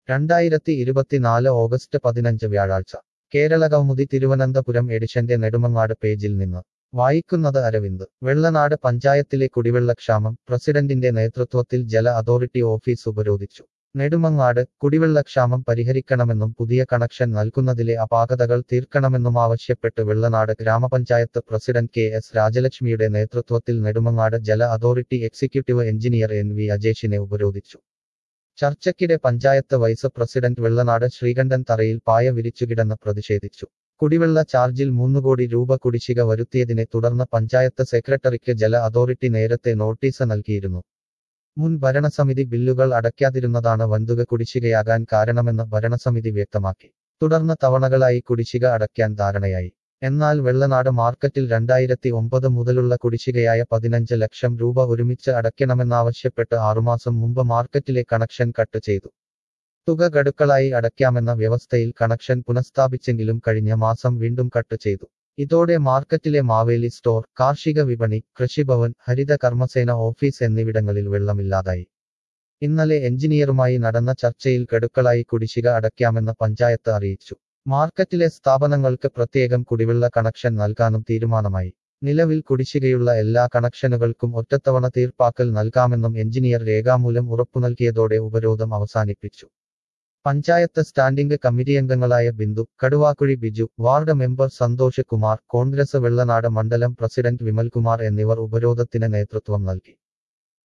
രണ്ടായിരത്തി ഇരുപത്തിനാല് ഓഗസ്റ്റ് പതിനഞ്ച് വ്യാഴാഴ്ച കേരള കൗമുദി തിരുവനന്തപുരം എഡിഷന്റെ നെടുമങ്ങാട് പേജിൽ നിന്ന് വായിക്കുന്നത് അരവിന്ദ് വെള്ളനാട് പഞ്ചായത്തിലെ കുടിവെള്ളക്ഷാമം പ്രസിഡന്റിന്റെ നേതൃത്വത്തിൽ ജല അതോറിറ്റി ഓഫീസ് ഉപരോധിച്ചു നെടുമങ്ങാട് കുടിവെള്ളക്ഷാമം പരിഹരിക്കണമെന്നും പുതിയ കണക്ഷൻ നൽകുന്നതിലെ അപാകതകൾ തീർക്കണമെന്നും ആവശ്യപ്പെട്ട് വെള്ളനാട് ഗ്രാമപഞ്ചായത്ത് പ്രസിഡന്റ് കെ എസ് രാജലക്ഷ്മിയുടെ നേതൃത്വത്തിൽ നെടുമങ്ങാട് ജല authority executive engineer N V അജേഷിനെ ഉപരോധിച്ചു ചർച്ചയ്ക്കിടെ പഞ്ചായത്ത് വൈസ് പ്രസിഡന്റ് വെള്ളനാട് ശ്രീകണ്ഠൻ തറയിൽ പായ വിരിച്ചുകിടന്ന് പ്രതിഷേധിച്ചു കുടിവെള്ള ചാർജിൽ മൂന്ന് കോടി രൂപ കുടിശ്ശിക വരുത്തിയതിനെ തുടർന്ന് പഞ്ചായത്ത് സെക്രട്ടറിക്ക് ജല അതോറിറ്റി നേരത്തെ നോട്ടീസ് നൽകിയിരുന്നു മുൻ ഭരണസമിതി ബില്ലുകൾ അടയ്ക്കാതിരുന്നതാണ് വൻതുക കുടിശ്ശികയാകാൻ കാരണമെന്ന് ഭരണസമിതി വ്യക്തമാക്കി തുടർന്ന് തവണകളായി കുടിശ്ശിക അടയ്ക്കാൻ ധാരണയായി എന്നാൽ വെള്ളനാട് മാർക്കറ്റിൽ രണ്ടായിരത്തി ഒമ്പത് മുതലുള്ള കുടിശ്ശികയായ പതിനഞ്ച് ലക്ഷം രൂപ ഒരുമിച്ച് അടയ്ക്കണമെന്നാവശ്യപ്പെട്ട് ആറുമാസം മുമ്പ് മാർക്കറ്റിലെ കണക്ഷൻ കട്ട് ചെയ്തു തുക ഗഡുക്കളായി അടയ്ക്കാമെന്ന വ്യവസ്ഥയിൽ കണക്ഷൻ പുനഃസ്ഥാപിച്ചെങ്കിലും കഴിഞ്ഞ മാസം വീണ്ടും കട്ട് ചെയ്തു ഇതോടെ മാർക്കറ്റിലെ മാവേലി സ്റ്റോർ കാർഷിക വിപണി കൃഷിഭവൻ ഹരിത കർമ്മസേന ഓഫീസ് എന്നിവിടങ്ങളിൽ വെള്ളമില്ലാതായി ഇന്നലെ എഞ്ചിനീയറുമായി നടന്ന ചർച്ചയിൽ ഗഡുക്കളായി കുടിശ്ശിക അടയ്ക്കാമെന്ന് പഞ്ചായത്ത് അറിയിച്ചു മാർക്കറ്റിലെ സ്ഥാപനങ്ങൾക്ക് പ്രത്യേകം കുടിവെള്ള കണക്ഷൻ നൽകാനും തീരുമാനമായി നിലവിൽ കുടിശ്ശികയുള്ള എല്ലാ കണക്ഷനുകൾക്കും ഒറ്റത്തവണ തീർപ്പാക്കൽ നൽകാമെന്നും എഞ്ചിനീയർ രേഖാമൂലം ഉറപ്പു നൽകിയതോടെ ഉപരോധം അവസാനിപ്പിച്ചു പഞ്ചായത്ത് സ്റ്റാൻഡിംഗ് കമ്മിറ്റി അംഗങ്ങളായ Bindu Kaduvakkuzhi Biju ward member Santhosh Kumar Congress Vellanad മണ്ഡലം പ്രസിഡന്റ് വിമൽകുമാർ എന്നിവർ ഉപരോധത്തിന് നേതൃത്വം നൽകി